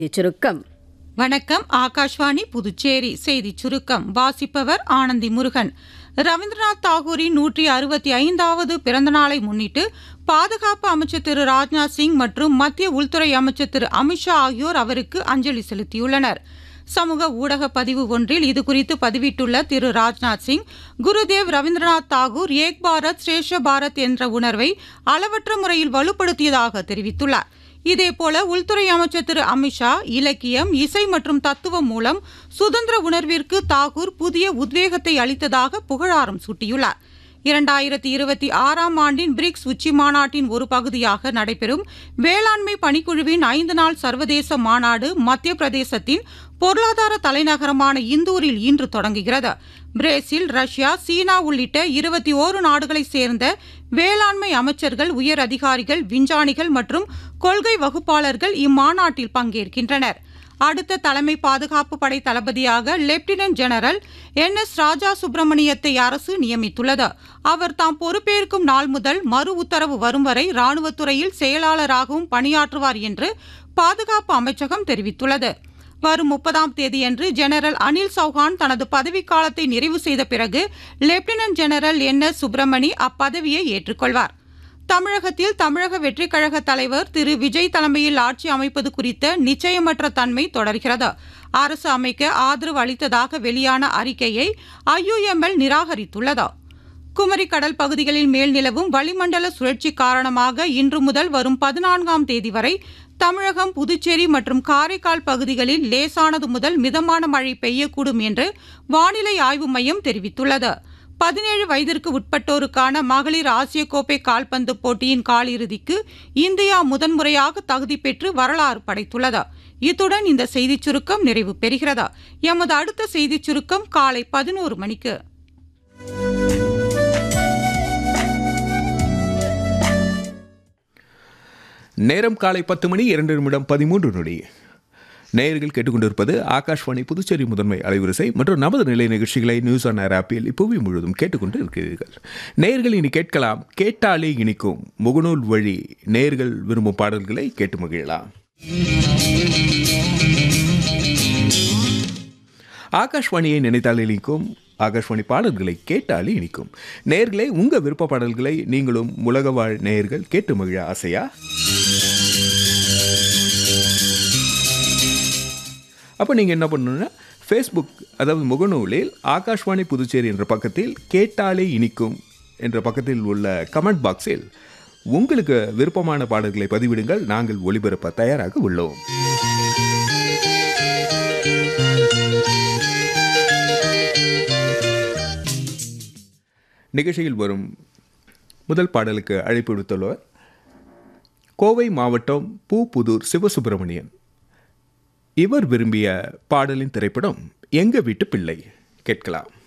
சுருக்கம் வணக்கம் ஆகாஷ்வாணி புதுச்சேரி செய்திச் சுருக்கம் வாசிப்பவர் ஆனந்தி முருகன் ரவீந்திரநாத் தாகூரின் நூற்றி அறுபத்தி ஐந்தாவது பிறந்தநாளை முன்னிட்டு பாதுகாப்பு அமைச்சர் திரு ராஜ்நாத் சிங் மற்றும் மத்திய உள்துறை அமைச்சர் திரு அமித்ஷா ஆகியோர் அவருக்கு அஞ்சலி செலுத்தியுள்ளனர் சமூக ஊடக பதிவு ஒன்றில் இதுகுறித்து பதிவிட்டுள்ள திரு ராஜ்நாத் சிங் குருதேவ் ரவீந்திரநாத் தாகூர் ஏக் பாரத் ஸ்ரேஷ்ட பாரத் என்ற உணர்வை அளவற்ற முறையில் வலுப்படுத்தியதாக தெரிவித்துள்ளார் இதேபோல உள்துறை அமைச்சர் திரு அமித்ஷா இலக்கியம் இசை மற்றும் தத்துவம் மூலம் சுதந்திர உணர்விற்கு தாகூர் புதிய உத்வேகத்தை அளித்ததாக புகழாரம் சூட்டியுள்ளார் இரண்டாயிரத்தி இருபத்தி ஆறாம் ஆண்டின் பிரிக்ஸ் உச்சி மாநாட்டின் ஒரு பகுதியாக நடைபெறும் வேளாண்மை பணிக்குழுவின் ஐந்து நாள் சர்வதேச மாநாடு மத்திய பிரதேசத்தின் பொருளாதார தலைநகரமான இந்தூரில் இன்று தொடங்குகிறது பிரேசில் ரஷ்யா சீனா உள்ளிட்ட இருபத்தி ஓரு நாடுகளைச் சேர்ந்த வேளாண்மை அமைச்சர்கள் உயர் அதிகாரிகள் விஞ்ஞானிகள் மற்றும் கொள்கை வகுப்பாளர்கள் இம்மாநாட்டில் பங்கேற்கின்றனர் அடுத்த தலைமை பாதுகாப்பு படை தளபதியாக lieutenant general N S Raja சுப்பிரமணியத்தை அரசு நியமித்துள்ளது அவர் தாம் பொறுப்பேற்கும் நாள் முதல் மறு உத்தரவு வரும் வரை ராணுவத்துறையில் செயலாளராகவும் பணியாற்றுவார் என்று பாதுகாப்பு அமைச்சகம் தெரிவித்துள்ளது வரும் முப்பதாம் தேதியன்று ஜெனரல் அனில் சௌஹான் தனது பதவிக்காலத்தை நிறைவு செய்த பிறகு lieutenant general N S Subramani அப்பதவியை ஏற்றுக்கொள்வார் தமிழகத்தில் தமிழக வெற்றிக் கழக தலைவர் திரு விஜய் தலைமையில் ஆட்சி அமைப்பது குறித்த நிச்சயமற்ற தன்மை தொடர்கிறது அரசு அமைக்க ஆதரவு அளித்ததாக வெளியான அறிக்கையை ஐயுஎம்எல் நிராகரித்துள்ளது குமரி கடல் பகுதிகளில் மேல் நிலவும் வளிமண்டல சுழற்சி காரணமாக இன்று முதல் வரும் பதினான்காம் தேதி வரை தமிழகம் புதுச்சேரி மற்றும் காரைக்கால் பகுதிகளில் லேசானது முதல் மிதமான மழை பெய்யக்கூடும் என்று வானிலை ஆய்வு மையம் தெரிவித்துள்ளது பதினேழு வயதிற்கு உட்பட்டோருக்கான மகளிர் ஆசிய கோப்பை கால்பந்து போட்டியின் காலிறுதிக்கு இந்தியா முதன்முறையாக தகுதி பெற்று வரலாறு படைத்துள்ளது இத்துடன் இந்த செய்திச் சுருக்கம் நிறைவு பெறுகிறது எமது அடுத்த செய்திச் சுருக்கம் காலை பதினோரு மணிக்கு நேரம் காலை பத்து மணி இரண்டு நிமிடம் பதிமூன்று நொடி நேயர்கள் கேட்டுக்கொண்டிருப்பது ஆகாஷ்வாணி புதுச்சேரி முதன்மை அலைவரிசை மற்றும் நமது நிலை நிகழ்ச்சிகளை நியூஸ் ஆன் ஏர் ஆப்பில் இப்புவி முழுவதும் கேட்டுக்கொண்டு இருக்கிறீர்கள் நேயர்கள் இனி கேட்கலாம் கேட்டாலே இனிக்கும் முகநூல் வழி நேயர்கள் விரும்பும் பாடல்களை கேட்டு மகிழலாம் ஆகாஷ்வாணியை நினைத்தாலே இனிக்கும் ஆகாஷ்வாணி பாடல்களை கேட்டாலே இனிக்கும் நேயர்களே உங்க விருப்ப பாடல்களை நீங்களும் உலக வாழ் நேயர்கள் கேட்டு மகிழ ஆசையா அப்போ நீங்கள் என்ன பண்ணணுன்னா ஃபேஸ்புக் அதாவது முகநூலில் ஆகாஷ்வாணி புதுச்சேரி என்ற பக்கத்தில் கேட்டாலே இனிக்கும் என்ற பக்கத்தில் உள்ள கமெண்ட் பாக்ஸில் உங்களுக்கு விருப்பமான பாடல்களை பதிவிடுங்கள் நாங்கள் ஒளிபரப்ப தயாராக உள்ளோம் நிகழ்ச்சியில் வரும் முதல் பாடலுக்கு அழைப்பு விடுத்துள்ளவர் கோவை மாவட்டம் பூப்புதூர் சிவசுப்பிரமணியன் இவர் விரும்பிய பாடலின் திரைப்படம் எங்க வீட்டு பிள்ளை கேட்கலாம்